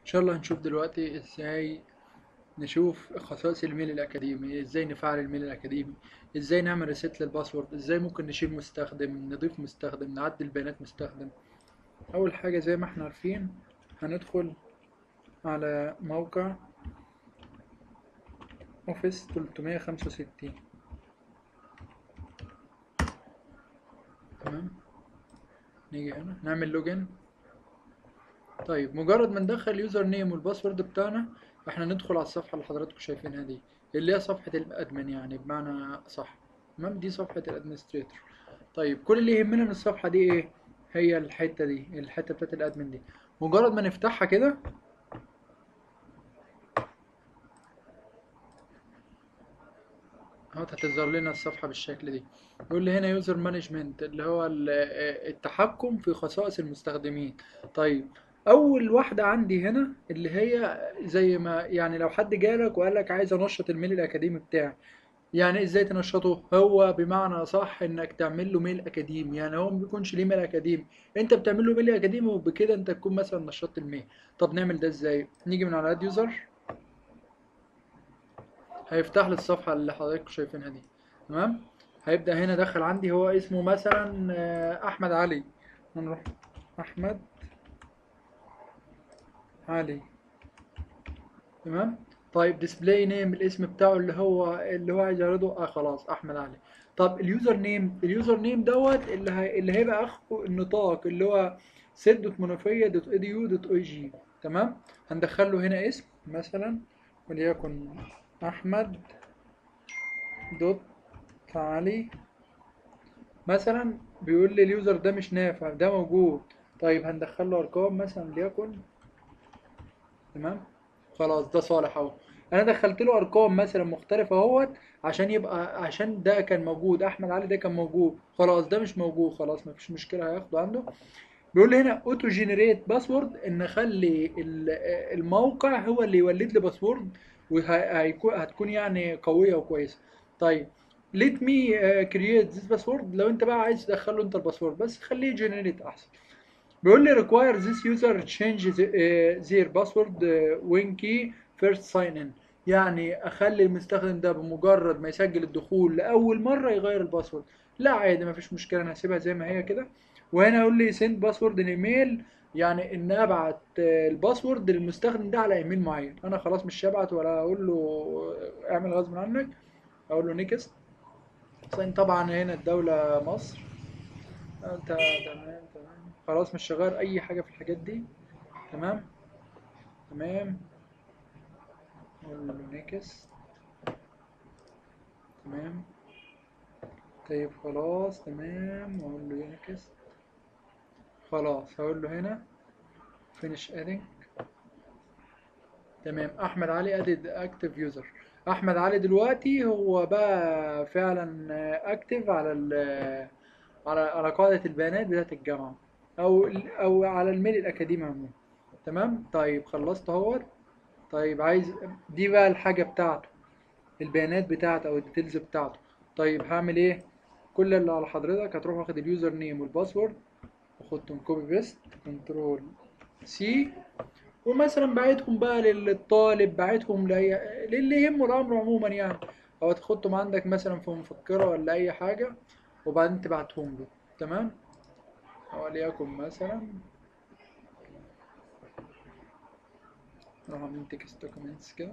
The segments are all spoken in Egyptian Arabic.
ان شاء الله هنشوف دلوقتي ازاي نشوف خصائص الميل الاكاديمي ازاي نفعل الميل الاكاديمي ازاي نعمل ريسيت للباسورد ازاي ممكن نشيل مستخدم نضيف مستخدم نعدل بيانات مستخدم اول حاجة زي ما احنا عارفين هندخل على موقع اوفيس 365 تمام نيجي هنا نعمل لوجن طيب مجرد ما ندخل اليوزر نيم والباسورد بتاعنا احنا ندخل على الصفحة اللي حضراتكم شايفينها دي اللي هي صفحة الادمن يعني بمعنى صح تمام دي صفحة الادمنستريتور طيب كل اللي يهمنا من الصفحة دي ايه هي الحتة دي الحتة بتاعت الادمن دي مجرد ما نفتحها كده اهو هتظهر لنا الصفحة بالشكل دي يقول لي هنا يوزر مانجمنت اللي هو ال- التحكم في خصائص المستخدمين طيب اول واحدة عندي هنا اللي هي زي ما يعني لو حد جالك وقال لك عايز انشط الميل الاكاديمي بتاعي يعني ازاي تنشطه هو بمعنى صح انك تعمل له ميل اكاديمي يعني هو ما بيكونش ليه ميل اكاديمي انت بتعمل له ميل اكاديمي وبكده انت تكون مثلا نشطت الميل طب نعمل ده ازاي نيجي من على اد يوزر هيفتح لي الصفحة اللي حضراتكم شايفينها دي تمام هيبدأ هنا دخل عندي هو اسمه مثلا آه، أحمد علي هنروح أحمد علي تمام طيب ديسبلاي نيم الاسم بتاعه اللي هو اللي هو عايز يعرضه اه خلاص أحمد علي طب اليوزر نيم اليوزر نيم دوت اللي هي اللي هيبقى اخره النطاق اللي هو set.monofia.edu.ag تمام هندخل له هنا اسم مثلا وليكن احمد دوت علي مثلا بيقول لي اليوزر ده مش نافع ده موجود طيب هندخل له ارقام مثلا ليكن تمام خلاص ده صالح اهو انا دخلت له ارقام مثلا مختلفه اهوت عشان يبقى عشان ده كان موجود احمد علي ده كان موجود خلاص ده مش موجود خلاص مفيش مشكله هياخده عنده بيقول لي هنا اوتو جنريت باسورد ان اخلي ال- الموقع هو اللي يولد لي باسورد وهتكون يعني قويه وكويسه طيب let me uh, create this password لو انت بقى عايز تدخله انت الباسورد بس خليه جنريت احسن بيقول لي require this user change the, uh, their password uh, when key first sign in يعني اخلي المستخدم ده بمجرد ما يسجل الدخول لاول مره يغير الباسورد لا عادي مفيش مشكله انا هسيبها زي ما هي كده وهنا يقول لي send باسورد الايميل يعني ان ابعت آه، الباسورد للمستخدم ده على ايميل معين انا خلاص مش هبعت ولا اقول له اعمل غصب عنك اقول له نيكست طبعا هنا الدولة مصر آه، تا- تمام تمام خلاص مش هغير اي حاجة في الحاجات دي تمام تمام اقول له نيكست تمام طيب خلاص تمام واقول له نيكست خلاص هقول له هنا finish adding تمام احمد علي ادد اكتف يوزر احمد علي دلوقتي هو بقى فعلا اكتف على ال على على قاعدة البيانات بتاعت الجامعة او او على الميل الاكاديمي عموما تمام طيب خلصت اهوت طيب عايز دي بقى الحاجة بتاعته البيانات بتاعته او الديتيلز بتاعته طيب هعمل ايه كل اللي على حضرتك هتروح واخد اليوزر نيم والباسورد واخدهم كوبي بيست كنترول سي ومثلا بعتهم بقى للطالب بعتهم لأي للي يهمه الامر عموما يعني او تاخدهم عندك مثلا في مفكرة ولا اي حاجة وبعدين تبعتهم له تمام وليكن مثلا نروح عاملين تكست دوكيومنتس كده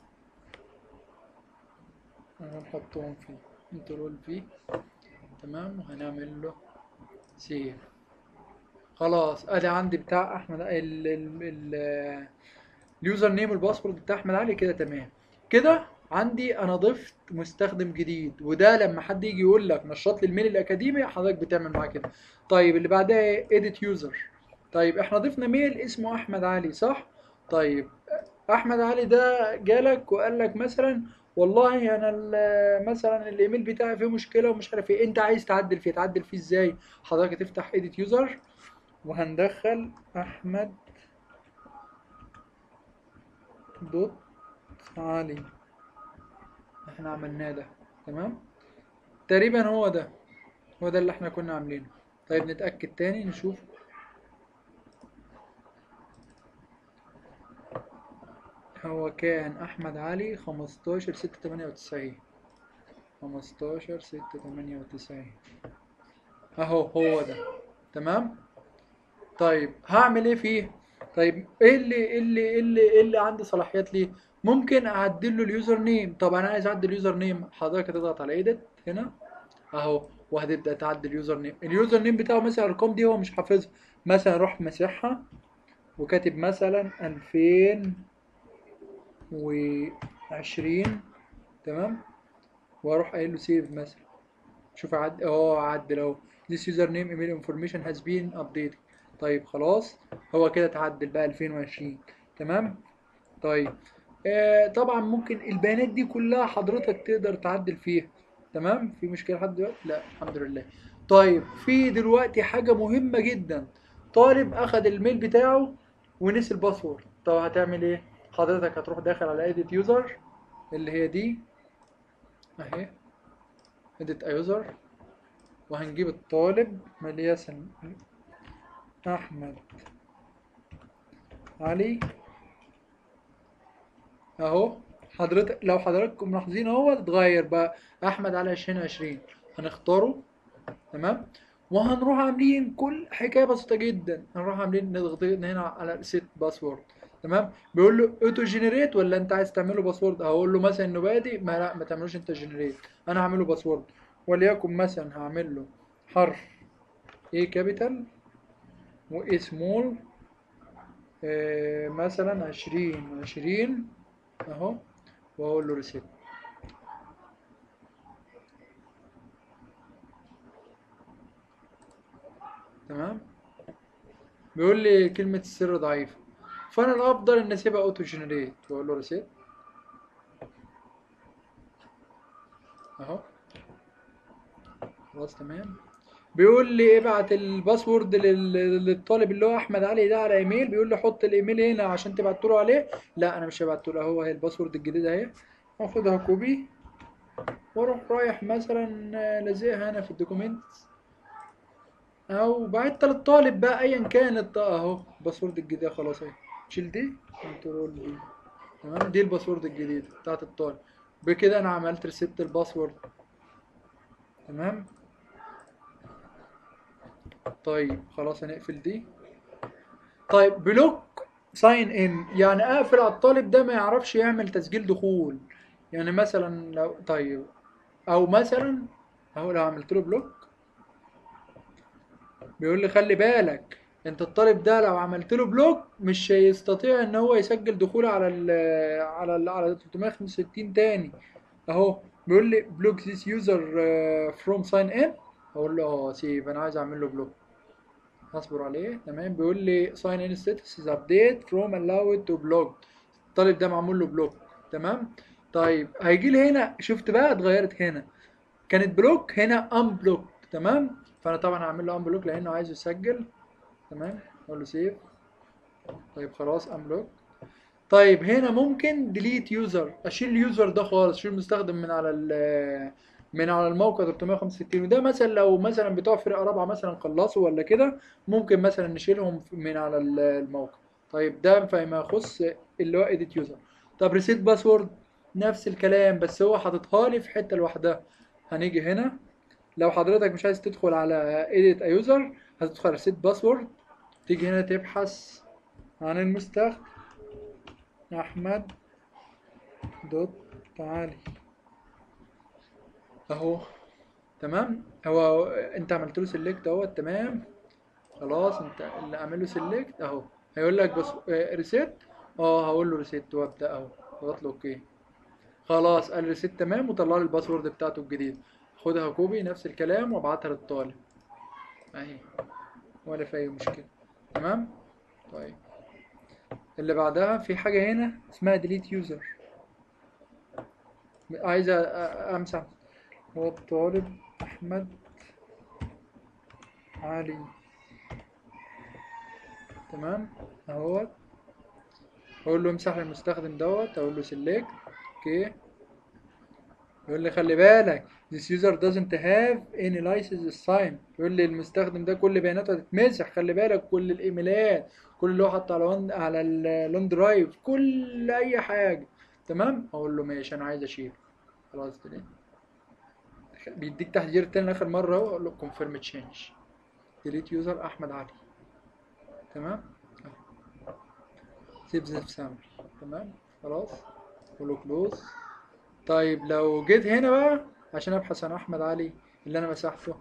هنحطهم فيه كنترول في تمام وهنعمل له سيف خلاص ادي عندي بتاع احمد ال ال ال اليوزر نيم والباسورد بتاع احمد علي كده تمام كده عندي انا ضفت مستخدم جديد وده لما حد يجي يقول لك نشط لي الميل الاكاديمي حضرتك بتعمل معاه كده طيب اللي بعدها ايديت يوزر طيب احنا ضفنا ميل اسمه احمد علي صح طيب احمد علي ده جالك وقال لك مثلا والله انا ال- مثلا الايميل بتاعي فيه مشكله ومش عارف ايه انت عايز تعدل فيه تعدل فيه ازاي حضرتك تفتح ايديت يوزر وهندخل احمد دوت علي احنا عملناه ده تمام تقريبا هو ده هو ده اللي احنا كنا عاملينه طيب نتأكد تاني نشوف هو كان احمد علي 15 6 98 15 6 98 اهو هو ده تمام طيب هعمل ايه فيه طيب ايه اللي ايه اللي ايه اللي, إيه اللي عندي صلاحيات ليه ممكن اعدل له اليوزر نيم طب انا عايز اعدل اليوزر نيم حضرتك هتضغط على ايديت هنا اهو وهتبدا تعدل اليوزر نيم اليوزر نيم بتاعه مثلا الارقام دي هو مش حافظها مثلا اروح مسحها وكاتب مثلا 2020 تمام واروح قايل له سيف مثلا شوف عد اه عدل اهو this user name email information has been updated طيب خلاص هو كده اتعدل بقى 2020 تمام طيب آه طبعا ممكن البيانات دي كلها حضرتك تقدر تعدل فيها تمام في مشكله لحد دلوقتي لا الحمد لله طيب في دلوقتي حاجه مهمه جدا طالب اخذ الميل بتاعه ونسي الباسورد طب هتعمل ايه حضرتك هتروح داخل على edit user اللي هي دي اهي edit a user وهنجيب الطالب ملياسا احمد علي اهو حضرتك لو حضراتكم ملاحظين اهو اتغير بقى احمد علي 2020 هنختاره تمام وهنروح عاملين كل حكايه بسيطه جدا هنروح عاملين نضغط هنا على سيت باسورد تمام بيقول له اوتو جنريت ولا انت عايز تعمله باسورد هقول له مثلا انه بادئ ما لا ما تعملوش انت جنريت انا هعمله باسورد وليكن مثلا هعمل له حرف A كابيتال و A سمول آه مثلا عشرين عشرين اهو واقول له ريسيت تمام بيقول لي كلمة السر ضعيفة فأنا الأفضل إن أسيبها أوتو جنريت وأقول له ريسيت أهو خلاص تمام بيقول لي ابعت الباسورد لل- للطالب اللي هو احمد علي ده على ايميل بيقول لي حط الايميل هنا عشان تبعت له عليه لا انا مش هبعته له هو هي الباسورد الجديده اهي هاخدها كوبي واروح رايح مثلا لازقها هنا في الدوكيمنت او بعتها للطالب بقى ايا كانت اهو الباسورد الجديده خلاص اهي شيل دي كنترول دي تمام دي الباسورد الجديده بتاعت الطالب بكده انا عملت ريست الباسورد تمام طيب خلاص هنقفل دي طيب بلوك ساين ان يعني اقفل على الطالب ده ما يعرفش يعمل تسجيل دخول يعني مثلا لو طيب او مثلا اهو لو عملت له بلوك بيقول لي خلي بالك انت الطالب ده لو عملت له بلوك مش هيستطيع ان هو يسجل دخول على ال على ال على 365 تاني اهو بيقول لي بلوك ذيس يوزر فروم ساين ان اقول له اه سيب انا عايز اعمل له بلوك هصبر عليه تمام بيقول لي ساين ان ستاتس از ابديت فروم allowed تو بلوك الطالب ده معمول له بلوك تمام طيب هيجي لي هنا شفت بقى اتغيرت هنا كانت بلوك هنا ان بلوك تمام فانا طبعا هعمل له ان بلوك لانه عايز يسجل تمام اقول له سيف طيب خلاص ان بلوك طيب هنا ممكن ديليت يوزر اشيل اليوزر ده خالص اشيل المستخدم من على ال من على الموقع 365 وده مثلا لو مثلا بتوع فرقه رابعه مثلا خلصوا ولا كده ممكن مثلا نشيلهم من على ال- الموقع طيب ده فيما يخص اللي هو اديت يوزر طب ريسيت باسورد نفس الكلام بس هو حاططها لي في حته لوحدها هنيجي هنا لو حضرتك مش عايز تدخل على edit a user هتدخل على set password تيجي هنا تبحث عن المستخدم احمد دوت تعالي اهو تمام هو انت عملت له سيلكت اهو تمام خلاص انت اللي عامل له سيلكت اهو هيقول لك بس ريسيت اه هقول له ريسيت وابدا اهو اضغط له اوكي خلاص قال ريسيت تمام وطلع لي الباسورد بتاعته الجديد خدها كوبي نفس الكلام وابعتها للطالب اهي ولا في اي مشكله تمام طيب اللي بعدها في حاجه هنا اسمها ديليت يوزر عايز أ- أ- امسح هو الطالب احمد علي تمام اهوت اقول له امسح المستخدم دوت اقول له سيلكت اوكي يقول لي خلي بالك this user doesn't have any license sign يقول لي المستخدم ده كل بياناته هتتمسح خلي بالك كل الايميلات كل اللي هو حاطه على ون... على اللون درايف كل اي حاجه تمام اقول له ماشي انا عايز اشيل خلاص كده بيديك تحذير تاني اخر مره اهو اقول له confirm change delete user احمد علي تمام سيب زي سامبل تمام خلاص اقول له كلوز طيب لو جيت هنا بقى عشان ابحث عن احمد علي اللي انا مسحته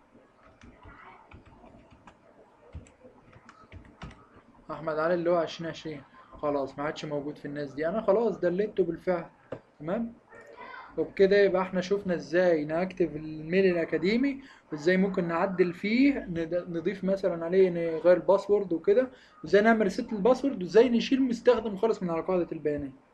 احمد علي اللي هو 2020 خلاص ما عادش موجود في الناس دي انا خلاص دلته بالفعل تمام وبكده يبقى احنا شفنا ازاي نكتب الميل الاكاديمي وازاي ممكن نعدل فيه ند- نضيف مثلا عليه نغير الباسورد وكده وازاي نعمل ريست الباسورد وازاي نشيل مستخدم خالص من على قاعدة البيانات